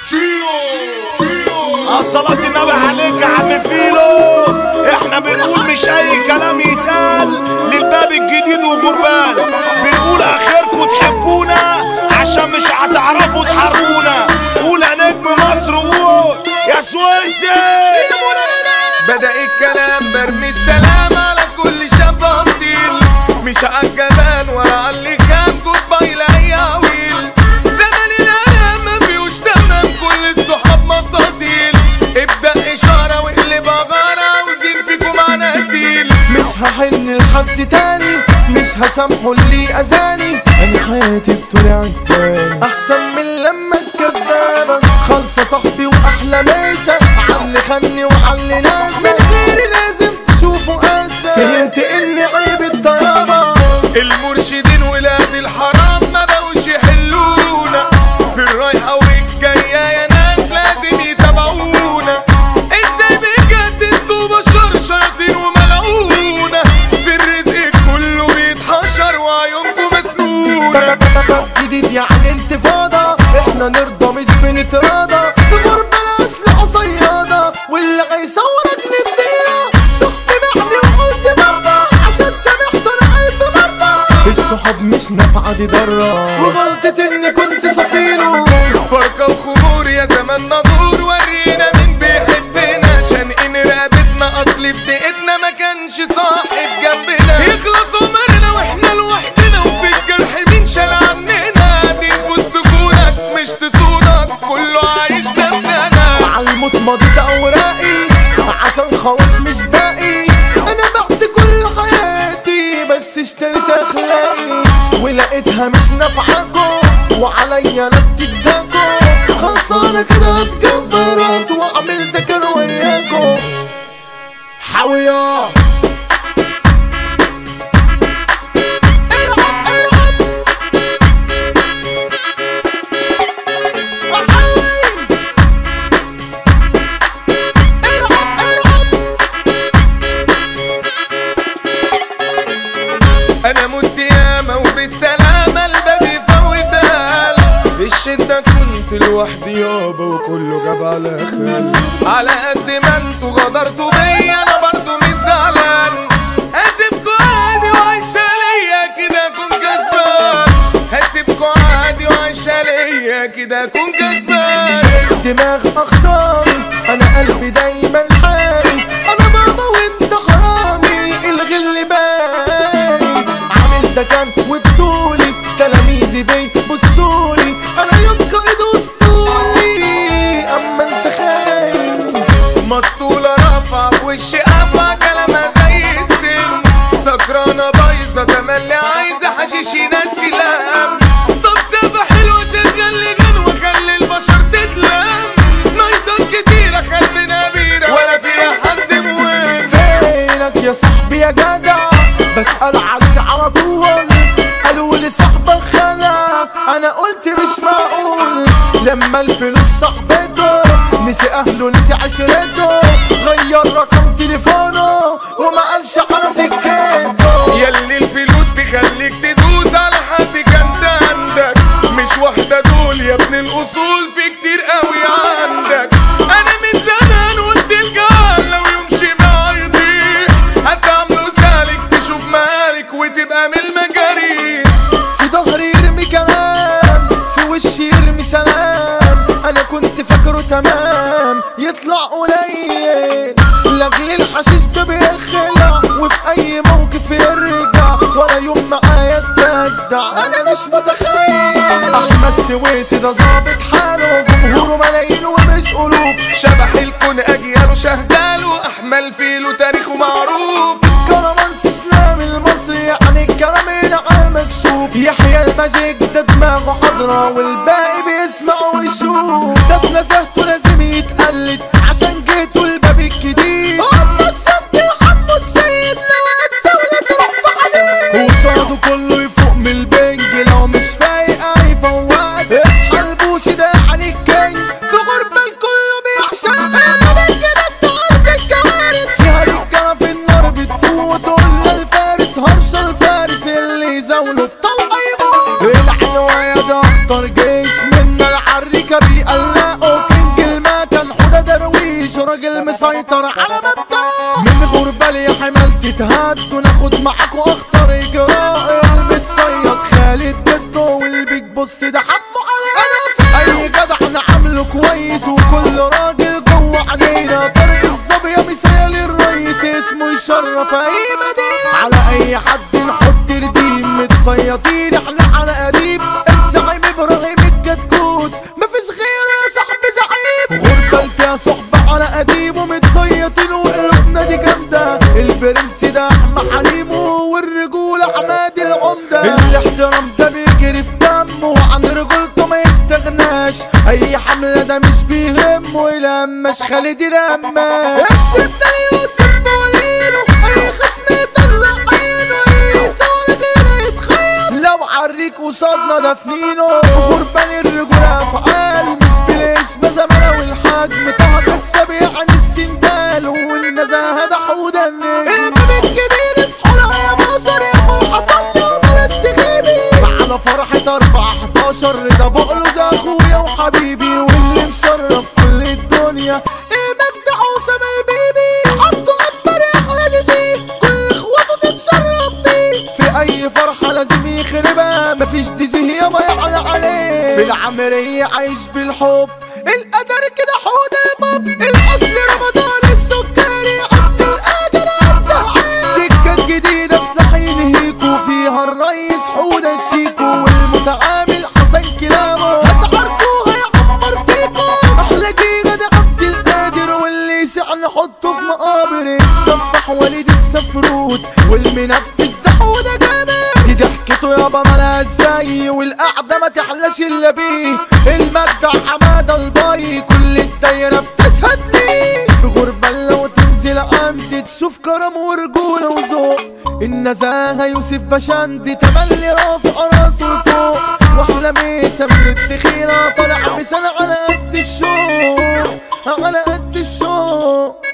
صلاة النبي عليك يا عم فيلو احنا بنقول مش اي كلام يتقال للباب الجديد وغربان بنقول اخركم تحبونا عشان مش هتعرفوا تحاربونا قول يا نجم مصر قول يا سويسي بدأ الكلام برمي السلام على كل شاب اصيل مش عالجبان ولا عاللي كان جود باي لياويل زمن الايام ما فيهوش تمام كل الصحاب مساطيل ابدأ اشارة واقلب غارة عاوزين فيكم عناتيل مش هحن لحد تاني مش هسامحه اللي اذاني انا حياتي بطلع عجباني احسن من لما الكدابة خالصة صاحبي واحلى ميسة عاللي خني وعاللي ناسة من غيري لازم تشوفوا قاسة فهمت اني عيب الطيابة المرشدين ولاد الحرام ما بقوش يحلونا في الرايحة والجاية يا ناس لازم يتابعونا ازاي بجد انتوا بشر شياطين وملعونة في الرزق كله بيتحشر وعيونكم مسنونة جديد يعني انتفاضة احنا نرضى مش بنتراضى في غربة الاسلحة صيادة واللي هيصورك نديها صحت محني وقلت مرة عشان سامحت انا الف مرة الصحاب مش نافعة دي ضرة وغلطة اني كنت صفيله فرقة وخمور يا زمان ندور ورينا مين بيحبنا شانقين رقبتنا اصل في دقيقتنا ما كانش صاحب جنبنا يخلص عمرنا واحنا لوحدنا وفي الجرح مين شال عننا دي في وسط كونك مش تصونك كله عايش نفسنا عالموت مضيت اوراقي عشان خلاص مش باقي انا بعت كل حياتي بس اشتريت اخلاقي ولقيتها مش نافعاكم وعليا لا بتتزاكوا خلصانه كده اتكبرت واعمل ده كان وياكم حاوية العب العب وحاول العب العب انا مت ياما وبالسلامة الباب يفوتها في الشدة كنت لوحدي يابا وكله جاب على خال على قد ما انتوا غدرتوا بيا انا برضو مش زعلان هسيبكوا عادي وعايشة ليا كده اكون كسبان هسيبكوا عادي وعايشة ليا كده اكون كسبان شايل دماغ اخصامي انا قلبي دايما حامي انا بابا وانت حرامي الغل باين عامل ده كان وبطولي تلاميذي بيبصولي انا يبقى ايد اسطولي اما انت خاين مسطولة رافعة في وشي قافعة كلامها زي السن سكرانة بايظة تملي عايزة حشيش ينسي الهم طب سابة حلوة شغل لي غنوة خلي البشر تتلم نايتات كتيرة خلبنا بيرة ولا فيها حد مهم فينك يا صاحبي يا جدع بسأل عليك على طول قالوا لي صاحبك خلع انا قلت مش معقول لما الفلوس صاحبته نسي اهله نسي عشرته غير رقم تليفونه وما قالش على سكته ياللي الفلوس تخليك تدوس على حد كان سندك مش واحدة دول يا ابن الأصول في كتير قوي عندك أنا من زمان قلت الجال لو يمشي معاه يضيع هتعمله سالك تشوف مالك وتبقى من المجارين في ظهري يرمي كلام في وشي يرمي سلام انا كنت فاكره تمام يطلع قليل لاجل الحشيش ده بيخلع وفي اي موقف يرجع ولا يوم معايا استجدع انا مش متخيل احمد السويسي ده ظابط حاله جمهوره ملايين ومش الوف شبح الكون أجياله شهداله أحمل فيله تاريخه معروف كرمانس اسلام المصري يعني الكلام هنا مكشوف يحيى الماجيك ده دماغه حضرة والباقي بيسمع ويشوف ده في نزهته لازم يتقلد عشان جيته الباب الجديد اما الشط حمو السيد لو هتسولك رف حديد وصاده كله يفوق من البنج لو مش فايق هيفوقك اصحى البوشي ده يعني الكينج في غربة الكل بيعشق انا كده بتعرف الكوارث فيها رجالة في النار بتفوت ولا الفارس هرش الفارس اللي يزاوله بطلع يموت الحلوة يا ده اخطر جيش مسيطر على مبدأ من غربة يا حمال تتهد وناخد معاكوا اخطر اجراء المتصيد خالد جده والبيج بص ده حمو عليه اي جدع انا عامله كويس وكل راجل جوه علينا طريق الظبية مثال الرئيس اسمه يشرف اي مدينة على اي حد نحط رديم متصيطين احنا على قديم الزعيم ابراهيم الكتكوت مفيش غيره يا صاحبي زعيم غربة فيها صحبة على قديم ومتصيطين وقلوبنا دي جامدة البرنس ده احمد حليم والرجولة عماد العمدة الاحترام ده بيجري في دمه وعن رجولته ما يستغناش اي حملة ده مش بيهمه يلمش خالد يلمش السيد ده يوسف بولينو اي خصم يطلع عينه اي يسوي غيره يتخيل لو عريك قصادنا دافنينه غربان الرجولة افعال مش بالاسم زمان والحجم طه السبيع عن السندال والنزاهة ده حوده النجم الباب الجديد اصحى يا مصر يا فرحة طمي وبلاش تغيبي على فرحة 4 11 ده بقله زي اخويا وحبيبي واللي مشرف كل الدنيا امام ده حسام البيبي عبده اكبر يا احلى دي كل اخواته تتشرف بيه في اي فرحة لازم يخربها مفيش دي جي يا ما يعلى عليه في العمرية عايش بالحب القدر كده حوض باب الاصل رمضان السكري عبد القادر الزهقان سكة جديدة سلاح ينهيكوا فيها الريس حودة الشيكو والمتعامل حسن كلامه هتعرفوها يعمر فيكم احلى جينا ده عبد القادر واللي يسع نحطه في مقابر السفاح وليد السفروت والمنفذ ده حودة جامد دي ضحكته يابا مالها ازاي والقعدة ما تحلاش الا بيه المجدع حمادة الباي كل الدايرة بتشهد ليه في غربة لو تنزل عندي تشوف كرم ورجولة وذوق النزاهة يوسف بشندي تملي رافع راسه لفوق واحلى ميسة من التخينة طالع مثال على قد الشوق على قد الشوق